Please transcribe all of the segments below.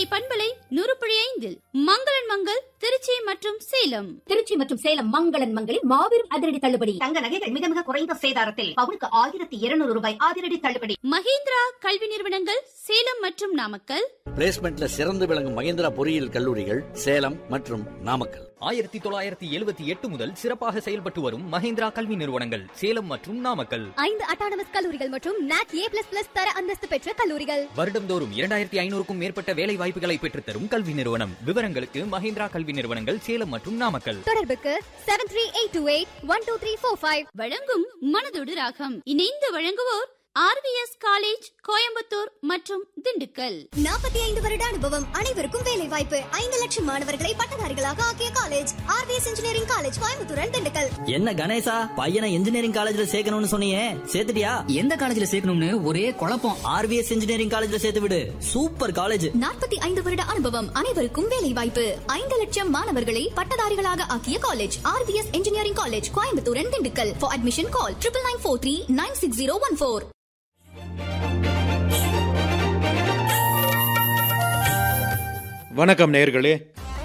கோடை பண்பலை நூறு புள்ளி ஐந்தில் மங்களன் மங்கள் திருச்சி மற்றும் சேலம் திருச்சி மற்றும் சேலம் மங்களன் மங்களில் மாபெரும் அதிரடி தள்ளுபடி தங்க நகைகள் மிக மிக குறைந்த சேதாரத்தில் பவுனுக்கு ஆயிரத்தி இருநூறு ரூபாய் அதிரடி தள்ளுபடி மகேந்திரா கல்வி நிறுவனங்கள் சேலம் மற்றும் நாமக்கல் பிளேஸ்மெண்ட்ல சிறந்து விளங்கும் மகேந்திரா பொறியியல் கல்லூரிகள் சேலம் மற்றும் நாமக்கல் ஆயிரத்தி தொள்ளாயிரத்தி எழுபத்தி எட்டு முதல் சிறப்பாக செயல்பட்டு வரும் மஹேந்திரா கல்வி நிறுவனங்கள் சேலம் மற்றும் நாமக்கல் ஐந்து அட்டானமஸ் கல்லூரிகள் மற்றும் நாக் ஏ பிளஸ் பிளஸ் தர அந்தஸ்து பெற்ற கல்லூரிகள் வருடந்தோறும் இரண்டாயிரத்தி ஐநூறுக்கும் மேற்பட்ட வேலை வாய்ப்புகளை பெற்றுத்தரும் கல்வி நிறுவனம் விவரங்களுக்கு மஹேந்திரா கல்வி நிறுவனங்கள் சேலம் மற்றும் நாமக்கல் தொடர்புக்கு seven three eight two eight one two three four five வழங்கும் மனதோடு ராகம் இணைந்து வழங்குவோர் ஆர்விஎஸ் காலேஜ் கோயம்புத்தூர் மற்றும் திண்டுக்கல் நாற்பத்தி ஐந்து வருட அனுபவம் அனைவருக்கும் வேலை வாய்ப்பு ஐந்து லட்சம் மாணவர்களை பட்டதாரிகளாக ஆக்கிய college RVS engineering college Coimbatore and Dindigul என்ன கணேசா பையனை இன்ஜினியரிங் காலேஜ்ல சேர்க்கணும்னு சொன்னியே சேர்த்துட்டியா எந்த காலேஜ்ல சேர்க்கணும்னு ஒரே குழப்பம் ஆர்விஎஸ் இன்ஜினியரிங் காலேஜ்ல சேர்த்து விடு சூப்பர் காலேஜ் நாற்பத்தி ஐந்து வருட அனுபவம் அனைவருக்கும் வேலை வாய்ப்பு ஐந்து லட்சம் மாணவர்களை பட்டதாரிகளாக ஆக்கிய college RVS engineering college Coimbatore and Dindigul for admission call triple nine four three nine six zero one four வணக்கம் நேர்களே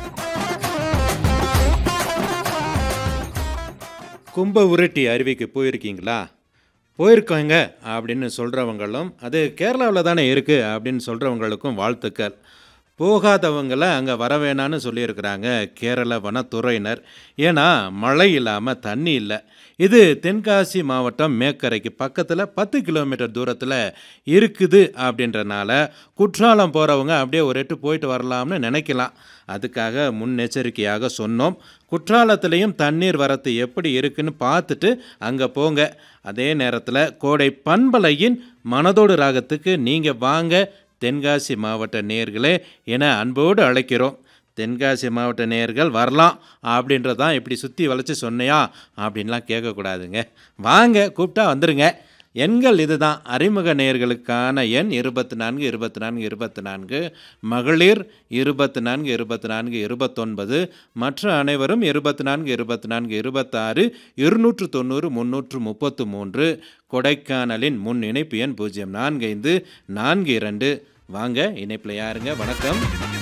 கும்ப உருட்டி அருவிக்கு போயிருக்கீங்களா போயிருக்கோங்க அப்படின்னு சொல்கிறவங்களும் அது கேரளாவில் தானே இருக்குது அப்படின்னு சொல்கிறவங்களுக்கும் வாழ்த்துக்கள் போகாதவங்களை அங்கே வர வேணான்னு சொல்லியிருக்கிறாங்க கேரள வனத்துறையினர் ஏன்னா மழை இல்லாமல் தண்ணி இல்லை இது தென்காசி மாவட்டம் மேக்கரைக்கு பக்கத்தில் பத்து கிலோமீட்டர் தூரத்தில் இருக்குது அப்படின்றனால குற்றாலம் போகிறவங்க அப்படியே ஒரு எட்டு போயிட்டு வரலாம்னு நினைக்கலாம் அதுக்காக முன்னெச்சரிக்கையாக சொன்னோம் குற்றாலத்துலேயும் தண்ணீர் வரத்து எப்படி இருக்குன்னு பார்த்துட்டு அங்கே போங்க அதே நேரத்தில் கோடை பண்பலையின் மனதோடு ராகத்துக்கு நீங்கள் வாங்க தென்காசி மாவட்ட நேர்களே என அன்போடு அழைக்கிறோம் தென்காசி மாவட்ட நேர்கள் வரலாம் அப்படின்றதான் இப்படி சுற்றி வளைச்சி சொன்னையா அப்படின்லாம் கேட்கக்கூடாதுங்க வாங்க கூப்பிட்டா வந்துடுங்க எண்கள் இதுதான் அறிமுக நேர்களுக்கான எண் இருபத்தி நான்கு இருபத்தி நான்கு இருபத்தி நான்கு மகளிர் இருபத்தி நான்கு இருபத்தி நான்கு இருபத்தொன்பது மற்ற அனைவரும் இருபத்தி நான்கு இருபத்தி நான்கு இருபத்தாறு இருநூற்று தொண்ணூறு முந்நூற்று முப்பத்து மூன்று கொடைக்கானலின் முன் இணைப்பு எண் பூஜ்ஜியம் நான்கு ஐந்து நான்கு இரண்டு வாங்க இணைப்பில் யாருங்க வணக்கம்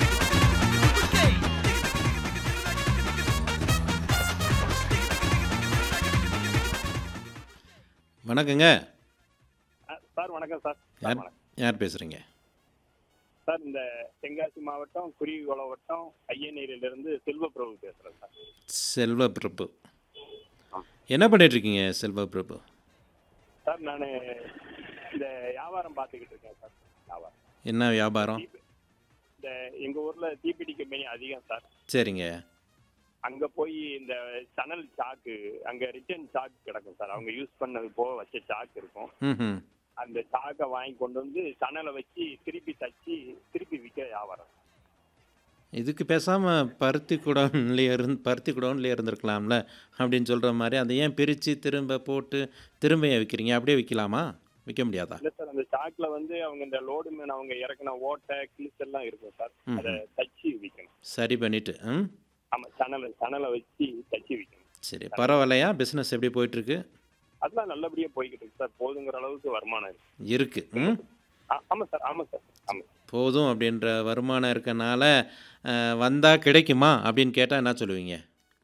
வணக்கங்க சார் வணக்கம் சார் சார் யார் வணக்கம் யார் பேசுகிறீங்க சார் இந்த தென்காசி மாவட்டம் குருவிகுளம் வட்டம் ஐயநீரிலிருந்து செல்வப்பிரபு பேசுறேன் சார் செல்வ பிரபு என்ன பண்ணிட்டு இருக்கீங்க செல்வ பிரபு சார் நான் இந்த வியாபாரம் பார்த்துக்கிட்டு இருக்கேன் சார் வியாபாரம் என்ன வியாபாரம் இந்த எங்க ஊர்ல தீப்பிடி கம்பெனி அதிகம் சார் சரிங்க அங்க போய் இந்த சணல் சாக்கு அங்க ரிட்டர்ன் சாக்கு கிடக்கும் சார் அவங்க யூஸ் பண்ணது போக வச்ச சாக்கு இருக்கும் ம் அந்த சாக்கை வாங்கி கொண்டு வந்து சணலை வச்சு திருப்பி தச்சு திருப்பி விற்க வியாபாரம் இதுக்கு பேசாமல் பருத்தி குடோன்லேயே இருந்து பருத்தி குடோன்லேயே இருந்திருக்கலாம்ல அப்படின்னு சொல்கிற மாதிரி அதை ஏன் பிரித்து திரும்ப போட்டு திரும்ப ஏன் விற்கிறீங்க அப்படியே விற்கலாமா விற்க முடியாதா இல்ல சார் அந்த சாக்குல வந்து அவங்க இந்த லோடு மேன் அவங்க இறக்குன ஓட்டை கிளிஸ் எல்லாம் இருக்கும் சார் ம். அதை தச்சு விற்கணும் சரி பண்ணிவிட்டு ம் ஆமா சணலை சணலை வச்சு தச்சு விற்கணும் சரி பரவாயில்லையா பிஸ்னஸ் எப்படி போயிட்டுருக்கு அதெல்லாம் நல்லபடியா போய்கிட்டு இருக்கு சார் போதுங்கிற அளவுக்கு வருமானம் இருக்கு இருக்குது ம் ஆ- ஆமா சார் ஆமா சார் ஆமா போதும் அப்படின்ற வருமானம் இருக்கனால வந்தால் கிடைக்குமா அப்படின்னு கேட்டால் என்ன சொல்லுவீங்க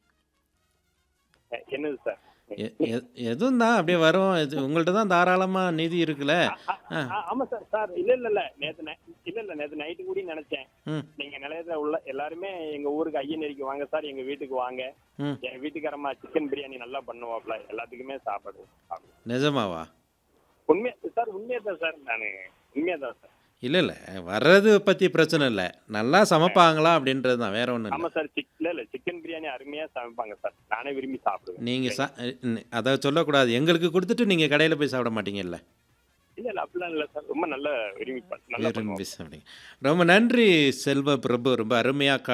எ- என்னது சார் எ- எ- எதுவும் தான் அப்படியே வரும் இது உங்கள்கிட்ட தான் தாராளமாக நிதி இருக்குல்ல ஆ ஆ, ஆமா சார் சார் இல்ல இல்ல இல்ல நேத்து நை- இல்ல இல்ல நேத்து நைட்டு கூட நினைச்சேன் ம் நீங்க நிலையத்துல உள்ள எல்லாருமே எங்க ஊருக்கு ஐயனேரிக்கு வாங்க சார் எங்க வீட்டுக்கு வாங்க ம் என் வீட்டுக்காரம்மா சிக்கன் பிரியாணி நல்லா பண்ணுவாப்ல எல்லாத்துக்குமே சாப்பாடு சாப்பிடுவோம். நிஜமாவா உண்மையா சார் உண்மையா தான் சார் நானு உண்மையா தான் சார் இல்லை இல்லை வர்றது பற்றி பிரச்சனை இல்லை நல்லா சமைப்பாங்களா அப்படின்றது தான் வேற ஒன்றும் ஆமா இல்லை சார் சிக் இல்ல இல்ல சிக்கன் பிரியாணி அருமையா சமைப்பாங்க சார் நானே விரும்பி சாப்பிடுவேன் நீங்கள் சா ந- அதை சொல்லக்கூடாது எங்களுக்கு கொடுத்துட்டு நீங்கள் கடையில் போய் சாப்பிட மாட்டீங்கல்ல இல்ல இல்ல அப்படிலாம் இல்ல சார் ரொம்ப நல்ல விரும்பி பண்- நல்லா விரும்பி பண்ணுவாங்க சாப்பிடுங்க ரொம்ப நன்றி செல்வ பிரபு ரொம்ப அருமையாக